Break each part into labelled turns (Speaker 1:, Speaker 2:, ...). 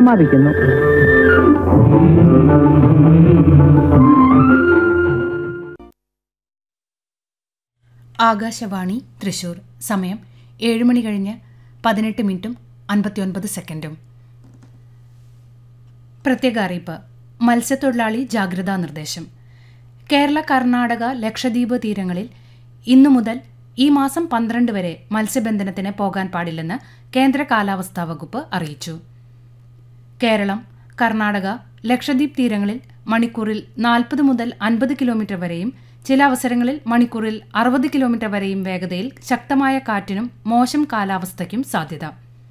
Speaker 1: സമാപിക്കുന്നു
Speaker 2: ആകാശവാണി തൃശൂർ സമയം ഏഴ് മണി കഴിഞ്ഞ് പതിനെട്ട് മിനിറ്റും അൻപത്തിയൊൻപത് സെക്കൻഡും പ്രത്യേക അറിയിപ്പ് മത്സ്യത്തൊഴിലാളി ജാഗ്രതാ നിർദ്ദേശം കേരള കർണാടക ലക്ഷദ്വീപ് തീരങ്ങളിൽ ഇന്നു മുതൽ ഈ മാസം പന്ത്രണ്ട് വരെ മത്സ്യബന്ധനത്തിന് പോകാൻ പാടില്ലെന്ന് കേന്ദ്ര കാലാവസ്ഥാ വകുപ്പ് അറിയിച്ചു കേരളം കർണാടക ലക്ഷദ്വീപ് തീരങ്ങളിൽ മണിക്കൂറിൽ നാൽപ്പത് മുതൽ അൻപത് കിലോമീറ്റർ വരെയും ചില അവസരങ്ങളിൽ മണിക്കൂറിൽ അറുപത് കിലോമീറ്റർ വരെയും വേഗതയിൽ ശക്തമായ കാറ്റിനും മോശം കാലാവസ്ഥയ്ക്കും സാധ്യത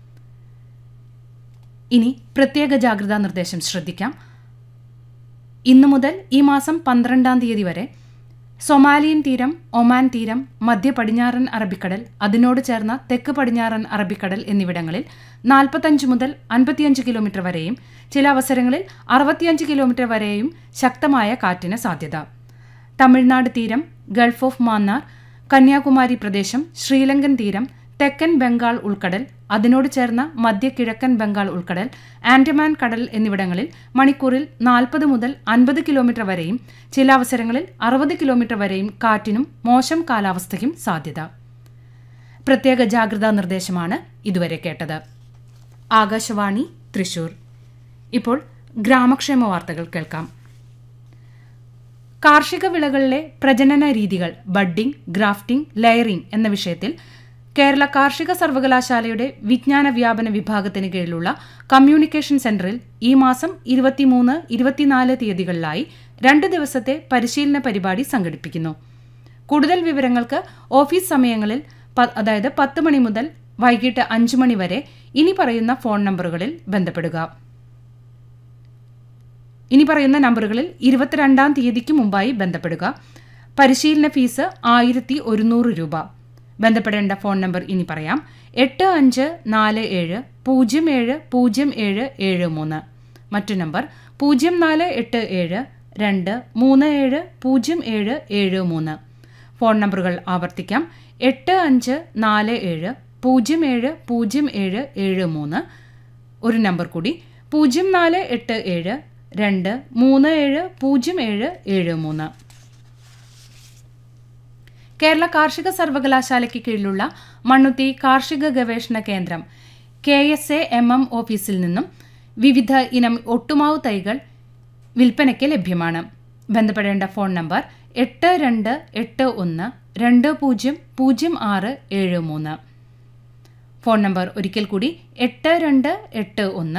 Speaker 2: ഇനി പ്രത്യേക ജാഗ്രതാ നിർദ്ദേശം ശ്രദ്ധിക്കാം ഇന്നു മുതൽ ഈ മാസം പന്ത്രണ്ടാം തീയതി വരെ സൊമാലിയൻ തീരം ഒമാൻ തീരം മധ്യ പടിഞ്ഞാറൻ അറബിക്കടൽ അതിനോട് ചേർന്ന തെക്ക് പടിഞ്ഞാറൻ അറബിക്കടൽ എന്നിവിടങ്ങളിൽ നാൽപ്പത്തഞ്ച് മുതൽ അൻപത്തിയഞ്ച് കിലോമീറ്റർ വരെയും ചില അവസരങ്ങളിൽ അറുപത്തിയഞ്ച് കിലോമീറ്റർ വരെയും ശക്തമായ കാറ്റിന് സാധ്യത തമിഴ്നാട് തീരം ഗൾഫ് ഓഫ് മാന്നാർ കന്യാകുമാരി പ്രദേശം ശ്രീലങ്കൻ തീരം തെക്കൻ ബംഗാൾ ഉൾക്കടൽ അതിനോട് ചേർന്ന മധ്യ കിഴക്കൻ ബംഗാൾ ഉൾക്കടൽ ആൻഡമാൻ കടൽ എന്നിവിടങ്ങളിൽ മണിക്കൂറിൽ നാൽപ്പത് മുതൽ അൻപത് കിലോമീറ്റർ വരെയും ചില അവസരങ്ങളിൽ അറുപത് കിലോമീറ്റർ വരെയും കാറ്റിനും മോശം കാലാവസ്ഥയ്ക്കും സാധ്യത പ്രത്യേക ജാഗ്രതാ നിർദ്ദേശമാണ് ഇതുവരെ കേട്ടത് ആകാശവാണി തൃശൂർ ഇപ്പോൾ ഗ്രാമക്ഷേമ വാർത്തകൾ കേൾക്കാം കാർഷിക വിളകളിലെ പ്രജനന രീതികൾ ബഡ്ഡിംഗ് ഗ്രാഫ്റ്റിംഗ് ലെയറിംഗ് എന്ന വിഷയത്തിൽ കേരള കാർഷിക സർവകലാശാലയുടെ വിജ്ഞാന വ്യാപന വിഭാഗത്തിന് കീഴിലുള്ള കമ്മ്യൂണിക്കേഷൻ സെന്ററിൽ ഈ മാസം ഇരുപത്തിമൂന്ന് ഇരുപത്തിനാല് തീയതികളിലായി രണ്ട് ദിവസത്തെ പരിശീലന പരിപാടി സംഘടിപ്പിക്കുന്നു കൂടുതൽ വിവരങ്ങൾക്ക് ഓഫീസ് സമയങ്ങളിൽ പ- അതായത് പത്ത് മണി മുതൽ വൈകിട്ട് അഞ്ച് മണി വരെ ഇനി പറയുന്ന ഫോൺ നമ്പറുകളിൽ ബന്ധപ്പെടുക ഇനി പറയുന്ന നമ്പറുകളിൽ ഇരുപത്തിരണ്ടാം തീയതിക്ക് മുമ്പായി ബന്ധപ്പെടുക പരിശീലന ഫീസ് ആയിരത്തി ഒരുന്നൂറ് രൂപ ബന്ധപ്പെടേണ്ട ഫോൺ നമ്പർ ഇനി പറയാം എട്ട് അഞ്ച് നാല് ഏഴ് പൂജ്യം ഏഴ് പൂജ്യം ഏഴ് ഏഴ് മൂന്ന് മറ്റു നമ്പർ പൂജ്യം നാല് എട്ട് ഏഴ് രണ്ട് മൂന്ന് ഏഴ് പൂജ്യം ഏഴ് ഏഴ് മൂന്ന് ഫോൺ നമ്പറുകൾ ആവർത്തിക്കാം എട്ട് അഞ്ച് നാല് ഏഴ് പൂജ്യം ഏഴ് പൂജ്യം ഏഴ് ഏഴ് മൂന്ന് ഒരു നമ്പർ കൂടി പൂജ്യം നാല് എട്ട് ഏഴ് രണ്ട് മൂന്ന് ഏഴ് പൂജ്യം ഏഴ് ഏഴ് മൂന്ന് കേരള കാർഷിക സർവകലാശാലയ്ക്ക് കീഴിലുള്ള മണ്ണുത്തി കാർഷിക ഗവേഷണ കേന്ദ്രം K S A M M ഓഫീസിൽ നിന്നും വിവിധ ഇനം ഒട്ടുമാവ് തൈകൾ വിൽപ്പനയ്ക്ക് ലഭ്യമാണ് ബന്ധപ്പെടേണ്ട ഫോൺ നമ്പർ എട്ട് രണ്ട് എട്ട് ഒന്ന് രണ്ട് പൂജ്യം പൂജ്യം ആറ് ഏഴ് മൂന്ന് ഫോൺ നമ്പർ ഒരിക്കൽ കൂടി എട്ട് രണ്ട് എട്ട് ഒന്ന്